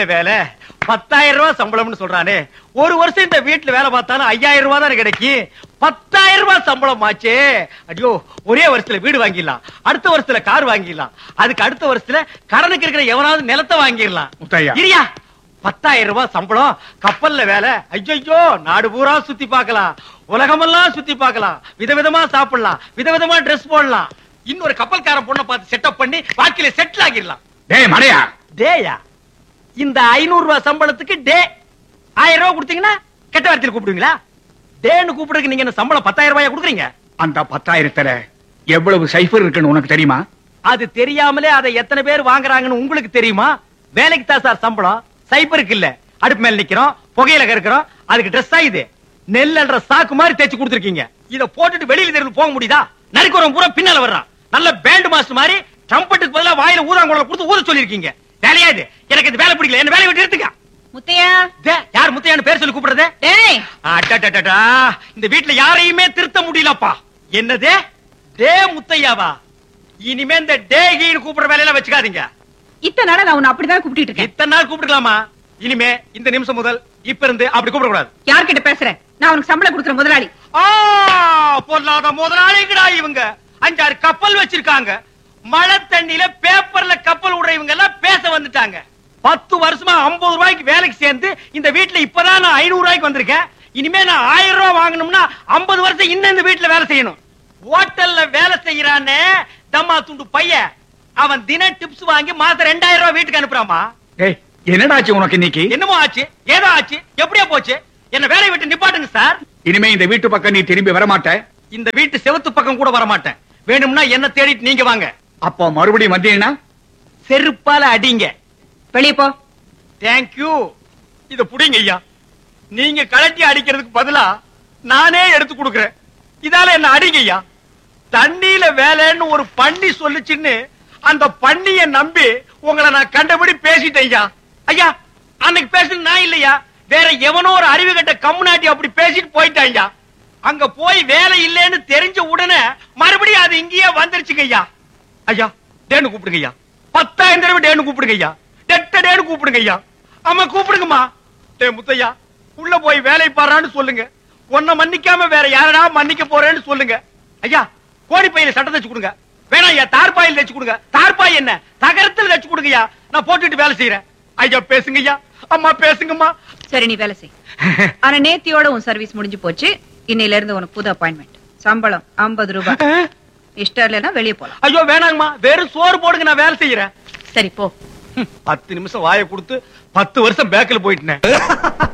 கப்பல்ல வேலை பத்தாயிரம் ரூபாய் சம்பளம்னு சொல்றானே ஒரு வருஷம் இந்த வீட்டுல வேலை பார்த்தாலும் ஐயாயிரம் ரூபாய் தானே கிடைக்கும் பத்தாயிரம் ரூபாய் சம்பளம் ஆச்சே ஐயோ ஒரே வருஷத்துல வீடு வாங்கிடலாம் அடுத்த வருஷத்துல கார் வாங்கிடலாம் அதுக்கு அடுத்த வருஷத்துல கடனுக்கு இருக்கிற எவனாவது நிலத்தை வாங்கிடலாம் முத்தையா. இரியா பத்தாயிரம் ரூபாய் சம்பளம் கப்பல்ல வேலை ஐயோ நாடு பூரா சுத்தி பார்க்கலாம் உலகமெல்லாம் சுத்தி பார்க்கலாம் விதவிதமா சாப்பிடலாம் விதவிதமா Dress போடலாம் இன்னொரு கப்பல்காரன் பொண்ணை பார்த்து செட்டப் பண்ணி வாழ்க்கையில செட்டில் ஆகிடலாம் டேய் மடையா டேயா இந்த ஐநூறு ரூபாய் சம்பளத்துக்கு டே ஆயிரம் ரூபாய் கொடுத்தீங்கன்னா கெட்ட வார்த்தையில் கூப்பிடுவீங்களா டேன்னு கூப்பிடுறதுக்கு நீங்க என்ன சம்பளம் பத்தாயிரம் ரூபாயா கொடுக்குறீங்க அந்த பத்தாயிரத்துல எவ்வளவு சைஃபர் இருக்குன்னு உனக்கு தெரியுமா அது தெரியாமலே அதை எத்தனை பேர் வாங்குறாங்கன்னு உங்களுக்கு தெரியுமா வேலைக்கு தான் சார் சம்பளம் சைபருக்கு இல்ல அடுப்பு மேல நிக்கிறோம் புகையில கறக்கிறோம் அதுக்கு ட்ரெஸ் இது நெல்லுன்ற சாக்கு மாதிரி தேச்சு கொடுத்துருக்கீங்க இத போட்டுட்டு வெளியில தெருவில் போக முடியுதா நரிக்குறவன் பூரா பின்னால வர்றான் நல்ல பேண்ட் மாஸ்டர் மாதிரி ட்ரம்பட்டுக்கு பதிலா வாயில ஊதாங்குழல கொடுத்து ஊத சொல்லிருக்கீங்க வேலையா இது எனக்கு இந்த வேலை பிடிக்கல என்ன வேலையை விட்டு எடுத்துக்க முத்தையா டே, யார் முத்தையான்னு பேர் சொல்லி கூப்பிடுறது டேய் அடடடடா, இந்த வீட்டுல யாரையுமே திருத்த முடியலப்பா என்னது டே முத்தையாவா இனிமே இந்த டே கீன்னு கூப்பிடுற வேலையெல்லாம் வச்சுக்காதீங்க இத்தனை நாளா நான் உன்னை அப்படிதான் கூப்பிட்டு இருக்கேன் இத்தனை நாள் கூப்பிட்டுக்கலாமா இனிமே இந்த நிமிஷம் முதல் இப்ப இருந்து அப்படி கூப்பிட கூடாது யார்கிட்ட பேசுறேன் நான் உனக்கு சம்பளம் கொடுக்குற முதலாளி ஆ, பொல்லாத முதலாளிங்கடா இவங்க அஞ்சாறு கப்பல் வச்சிருக்காங்க மழை தண்ணியில பேப்பர்ல கப்பல் விடுற இவங்க எல்லாம் பேச வந்துட்டாங்க பத்து வருஷமா ஐம்பது ரூபாய்க்கு வேலைக்கு சேர்ந்து இந்த வீட்டுல இப்பதான் நான் ஐநூறு ரூபாய்க்கு வந்திருக்கேன் இனிமே நான் ஆயிரம் ரூபாய் வாங்கணும்னா ஐம்பது வருஷம் இன்னும் இந்த வீட்டுல வேலை செய்யணும் ஹோட்டல்ல வேலை செய்யறானே தம்மா துண்டு பையன் அவன் தின டிப்ஸ் வாங்கி மாசம் ரெண்டாயிரம் ரூபாய் வீட்டுக்கு அனுப்புறாமா டேய் என்னடாச்சு உனக்கு இன்னைக்கு என்னமோ ஆச்சு ஏதோ ஆச்சு எப்படியா போச்சு என்ன வேலையை விட்டு நிப்பாட்டுங்க சார் இனிமே இந்த வீட்டு பக்கம் நீ திரும்பி வர மாட்ட இந்த வீட்டு செவுத்து பக்கம் கூட வர மாட்டேன் வேணும்னா என்ன தேடிட்டு நீங்க வாங்க அப்போ மறுபடியும் வந்தீங்கன்னா செருப்பால அடிங்க வெளியே போ தேங்க்யூ இத புடிங்க ஐயா நீங்க கலட்டி அடிக்கிறதுக்கு பதிலா நானே எடுத்து கொடுக்கறேன் இதால என்ன அடிங்க ஐயா தண்ணியில வேலைன்னு ஒரு பண்ணி சொல்லுச்சுன்னு அந்த பண்ணிய நம்பி உங்களை நான் கண்டபடி பேசிட்டேன் ஐயா ஐயா அன்னைக்கு பேசுன நான் இல்லையா வேற எவனோ ஒரு அறிவு கட்ட கம்முனாட்டி அப்படி பேசிட்டு போயிட்டான் ஐயா அங்க போய் வேலை இல்லைன்னு தெரிஞ்ச உடனே மறுபடியும் அது இங்கேயே வந்துருச்சுங்க ஐயா ஐயா டேன்னு கூப்பிடுங்க ஐயா பத்தாயிரம் தடவை டேன்னு கூப்பிடுங்க ஐயா டெட்ட டேன்னு கூப்பிடுங்க ஐயா ஆமா கூப்பிடுங்கம்மா டே முத்தையா உள்ள போய் வேலை பாடுறான்னு சொல்லுங்க உன்னை மன்னிக்காம வேற யாரடா மன்னிக்க போறேன்னு சொல்லுங்க ஐயா கோடி பையில சட்டை தச்சு கொடுங்க வேணாம் ஐயா தார்பாயில் தச்சு கொடுங்க தார்பாய் என்ன தகரத்தில் தச்சு கொடுங்க ஐயா நான் போட்டுட்டு வேலை செய்யறேன் ஐயா பேசுங்க ஐயா அம்மா பேசுங்கம்மா சரி நீ வேலை செய் ஆனா நேத்தியோட உன் சர்வீஸ் முடிஞ்சு போச்சு இன்னையில இருந்து உனக்கு புது அப்பாயின்மெண்ட் சம்பளம் 50 ரூபாய் இஷ்டம் இல்லைன்னா வெளியே போலாம் ஐயோ வேணாங்கம்மா வெறும் சோறு போடுங்க நான் வேலை செய்யறேன் சரி போ பத்து நிமிஷம் வாயை கொடுத்து பத்து வருஷம் பேக்கில் போயிட்டேன்